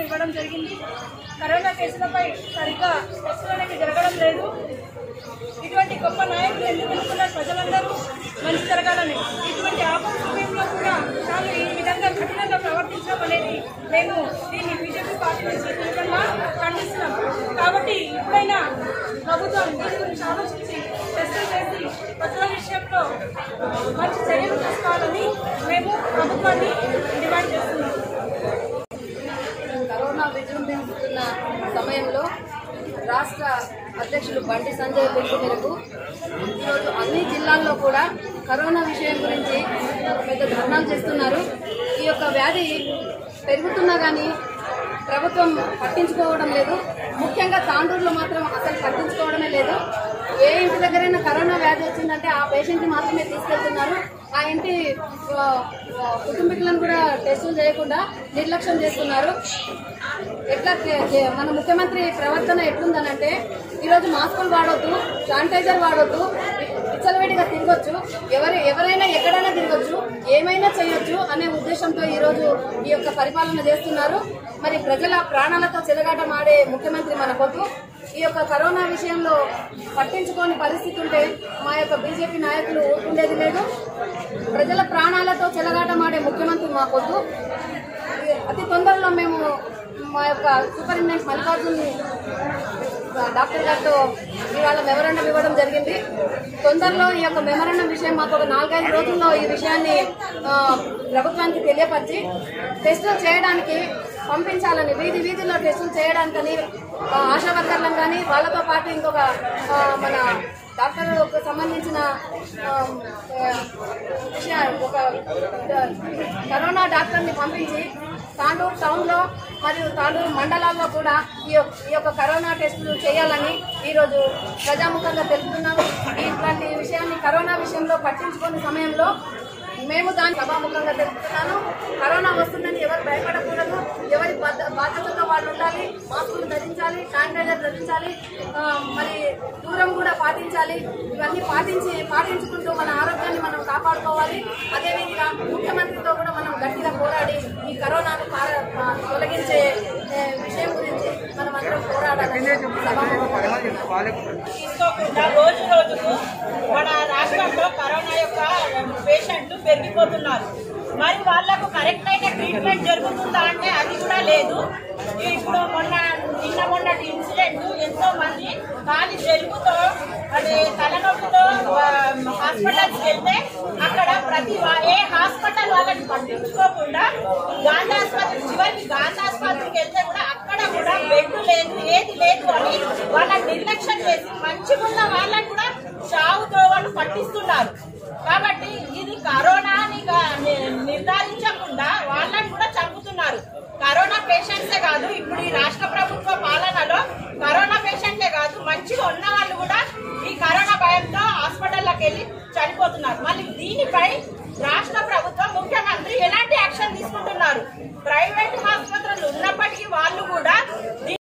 ఇవ్వడం జరిగింది కరోనా కేసులపై సరిగ్గా టెస్టులు అనేవి జరగడం లేదు ఇటువంటి గొప్ప నాయకులు ఎందుకు ఎన్నుకున్నారు ప్రజలందరూ మంచి జరగాలని ఇటువంటి ఆపద సమయంలో కూడా తాను ఈ విధంగా కఠినంగా ప్రవర్తించడం అనేది మేము దీన్ని బీజేపీ పార్టీ నుంచి తీవ్రంగా ఖండిస్తున్నాం కాబట్టి ఇప్పుడైనా ప్రభుత్వం దీని గురించి ఆలోచించి టెస్టులు చేసి ప్రజల విషయంలో మంచి చర్యలు తీసుకోవాలని మేము ప్రభుత్వాన్ని డిమాండ్ చేస్తున్నాం కరోనా విజృంభిస్తున్న సమయంలో రాష్ట్ర అధ్యక్షులు బండి సంజయ్ పిలుపు మేరకు ఈరోజు అన్ని జిల్లాల్లో కూడా కరోనా విషయం గురించి పెద్ద ధర్నాలు చేస్తున్నారు ఈ యొక్క వ్యాధి పెరుగుతున్నా కానీ ప్రభుత్వం పట్టించుకోవడం లేదు ముఖ్యంగా తాండూరులో మాత్రం అసలు పట్టించుకోవడమే లేదు ఏ ఇంటి దగ్గరైనా కరోనా వ్యాధి వచ్చిందంటే ఆ పేషెంట్ని మాత్రమే తీసుకెళ్తున్నారు ఆ ఇంటి ఆ, ఆ, కుటుంబీకులను కూడా టెస్టులు చేయకుండా నిర్లక్ష్యం చేస్తున్నారు ఎట్లా కే- కే- మన ముఖ్యమంత్రి ప్రవర్తన ఎట్లుందనంటే ఈరోజు మాస్కులు వాడొద్దు శానిటైజర్ వాడొద్దు విచ్చలవిడిగా తిరగొచ్చు ఎవరు ఎవరైనా ఎక్కడైనా తిరగొచ్చు ఏమైనా చేయొచ్చు అనే ఉద్దేశంతో ఈరోజు ఈ యొక్క పరిపాలన చేస్తున్నారు మరి ప్రజల ప్రాణాలతో చెలగాటమాడే ముఖ్యమంత్రి మనకొద్దు ఈ యొక్క కరోనా విషయంలో పట్టించుకోని పరిస్థితి ఉంటే మా యొక్క బీజేపీ నాయకులు ఊరుకుండేది లేదు ప్రజల ప్రాణాలతో చెలగాటమాడే ముఖ్యమంత్రి మాకొద్దు అతి తొందరలో మేము మా యొక్క సూపరింటెండెంట్ మల్లికార్జున్ డాక్టర్ గారితో ఇవాళ మెమరాండం ఇవ్వడం జరిగింది తొందరలో ఈ యొక్క మెమరాండం విషయం మాకు ఒక నాలుగైదు రోజుల్లో ఈ విషయాన్ని ఆ, ప్రభుత్వానికి తెలియపరిచి టెస్టులు చేయడానికి పంపించాలని వీధి వీధిలో టెస్టులు చేయడానికని ఆ, ఆశా వర్కర్లను కానీ వాళ్ళతో పాటు ఇంకొక ఆ, మన డాక్టర్లకు సంబంధించిన ఆ, ఆ, విషయ ఒక కరోనా డాక్టర్ని పంపించి తాండూరు టౌన్లో మరియు తాండూరు మండలాల్లో కూడా ఈ యొక్క ఈ యొక్క కరోనా టెస్టులు చేయాలని ఈరోజు ప్రజాముఖంగా తెలుపుతున్నాము ఇట్లాంటి విషయాన్ని కరోనా విషయంలో పట్టించుకునే సమయంలో మేము దాన్ని సభాముఖంగా తెలుపుతున్నాను కరోనా వస్తుందని ఎవరు భయపడకూడదు ఎవరి బాధ- బాధ్యతతో వాళ్ళు ఉండాలి మాస్కులు ధరించాలి శానిటైజర్ ధరించాలి ఆ, మరి దూరం కూడా పాటించాలి ఇవన్నీ పాటించి పాటించుకుంటూ మన ఆరోగ్యాన్ని మనం కాపాడుకోవాలి అదేవిధంగా ముఖ్యమంత్రితో కూడా మనం గట్టిగా పోరాడి ఈ కరోనాను పార- ఆ, తొలగించే ఏ, విషయం గురించి మనం అందరం పోరాడాలని సభాముఖంగా తీసుకోకుండా రోజు రోజుకు మన రాష్ట్రంలో కరోనా యొక్క పేషెంట్లు పెరిగిపోతున్నారు మరి వాళ్ళకు కరెక్ట్ అయిన ట్రీట్మెంట్ జరుగుతుందా అంటే అది కూడా లేదు ఇప్పుడు మొన్న నిన్న మొన్నటి ఇన్సిడెంట్ ఎంతో మంది కాలి జలుబుతో అది తలనొప్పితో హాస్పిటల్స్కి వెళ్తే అక్కడ ప్రతి వా- ఏ హాస్పిటల్ వాళ్ళని పట్టించుకోకుండా గాంధీ ఆసుపత్రి చివరికి గాంధీ ఆసుపత్రికి వెళ్తే కూడా అక్కడ కూడా బెడ్ లేదు ఏది లేదు అని వాళ్ళని నిర్లక్ష్యం చేసి మంచిగున్న వాళ్ళని కూడా చావుతో వాళ్ళు పట్టిస్తున్నారు కాబట్టి ఇది కరోనా అని గా- ని- నిర్ధారించకుండా వాళ్ళని కూడా చంపుతున్నారు కరోనా పేషెంట్సే కాదు ఇప్పుడు ఈ రాష్ట్ర ప్రభుత్వ పాలనలో కరోనా పేషెంట్లే కాదు మంచిగా ఉన్న వాళ్ళు కూడా ఈ కరోనా భయంతో హాస్పిటల్లోకి వెళ్ళి చనిపోతున్నారు మళ్ళీ దీనిపై రాష్ట్ర ప్రభుత్వం ముఖ్యమంత్రి ఎలాంటి యాక్షన్ తీసుకుంటున్నారు ప్రైవేట్ ఆసుపత్రులు ఉన్నప్పటికీ వాళ్ళు కూడా